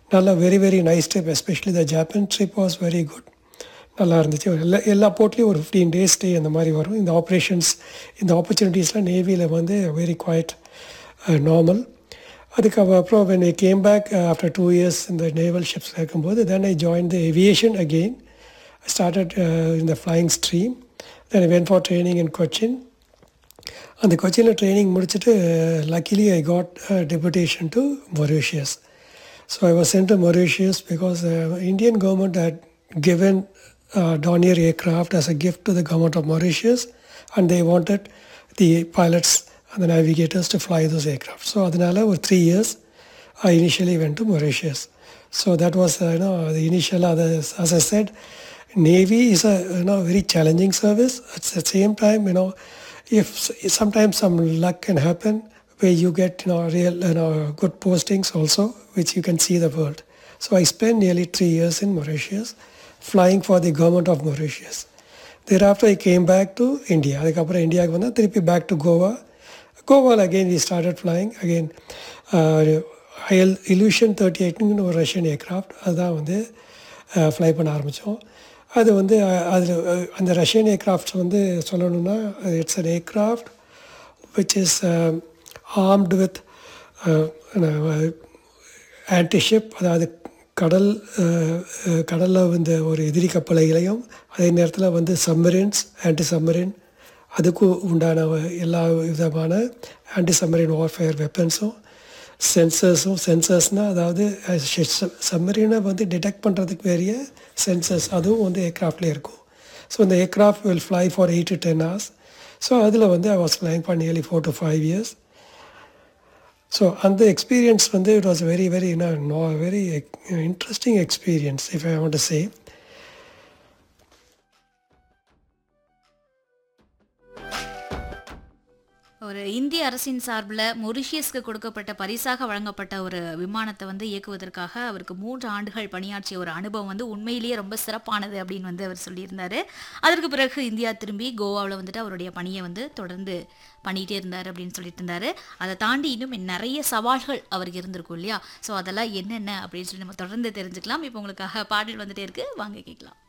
நல்லா very very nice trip especially the Japan trip was very good நல்லா இருந்துச்சு எல்லா எல்லா போர்ட்லேயும் ஒரு ஃபிஃப்டீன் டேஸ் ஸ்டே அந்த மாதிரி வரும் இந்த ஆப்ரேஷன்ஸ் இந்த ஆப்பர்ச்சுனிட்டிஸ்லாம் நேவியில் வந்து வெரி குவைட் நார்மல் அதுக்கு அப்புறம் when I came back after two years இந்த நேவல் ஷிப்ஸில் இருக்கும்போது then I join the aviation again I started uh, in the flying stream. Then I went for training in Cochin. அந்த கொச்சினில் training முடிச்சுட்டு luckily I got deputation to Mauritius so I was sent to Mauritius because Indian government had given Dornier aircraft as a gift to the government of Mauritius and they wanted the pilots அந்த navigators to fly those aircraft so அதனால் ஒரு three years I initially went to Mauritius so that was you know the initial other as I said Navy is a you know very challenging service. At the same time, you know, if sometimes some luck can happen where you get you know real you know good postings also, which you can see the world. So I spent nearly three years in Mauritius, flying for the government of Mauritius. Thereafter, I came back to India. அதுக்கப்புறம் இந்தியாவுக்கு வந்தால் திருப்பி back to Goa கோவாவில் again we started flying again IL Ilyushin thirty எயிட்னு ஒரு Russian aircraft அதுதான் வந்து fly பண்ண ஆரம்பித்தோம் அது வந்து அதில் அந்த ரஷ்யன் ஏர்க்ராஃப்ட்ஸ் வந்து சொல்லணும்னா it's an aircraft which is armed with anti ship அதாவது கடல் கடலில் வந்து ஒரு எதிரி கப்பலைகளையும் அதே நேரத்தில் வந்து சம்மரின்ஸ் ஆன்டி சம்மரின் அதுக்கும் உண்டான எல்லா விதமான ஆன்டி சம்மரின் வார்ஃபேர் வெப்பன்ஸும் சென்சர்ஸும் சென்சர்ஸ்னால் அதாவது சம்மரினை வந்து டிடெக்ட் பண்ணுறதுக்கு வேறிய சென்சர்ஸ் அதுவும் வந்து ஏர்க்ராஃப்ட்லேயே இருக்கும் ஸோ இந்த aircraft will fly for eight to ten hours so அதில் வந்து I was flying for nearly four to five years so அந்த எக்ஸ்பீரியன்ஸ் வந்து it was very very no very interesting experience if I want to say ஒரு இந்திய அரசின் சார்பில் மொரிஷியஸ்க்கு கொடுக்கப்பட்ட பரிசாக வழங்கப்பட்ட ஒரு விமானத்தை வந்து இயக்குவதற்காக அவருக்கு மூன்று ஆண்டுகள் பணியாற்றிய ஒரு அனுபவம் வந்து உண்மையிலேயே ரொம்ப சிறப்பானது அப்படின்னு வந்து அவர் சொல்லியிருந்தாரு அதற்கு பிறகு இந்தியா திரும்பி கோவாவில் வந்துட்டு அவருடைய பணியை வந்து தொடர்ந்து பண்ணிகிட்டே இருந்தார் அப்படின்னு சொல்லிட்டு இருந்தாரு அதை தாண்டி இன்னும் நிறைய சவால்கள் அவருக்கு இருந்திருக்கும் இல்லையா ஸோ அதெல்லாம் என்னென்ன அப்படின்னு சொல்லி நம்ம தொடர்ந்து தெரிஞ்சுக்கலாம் இப்போ உங்களுக்காக பாடல் வந்துட்டே இருக்கு வாங்க கேட்கலாம்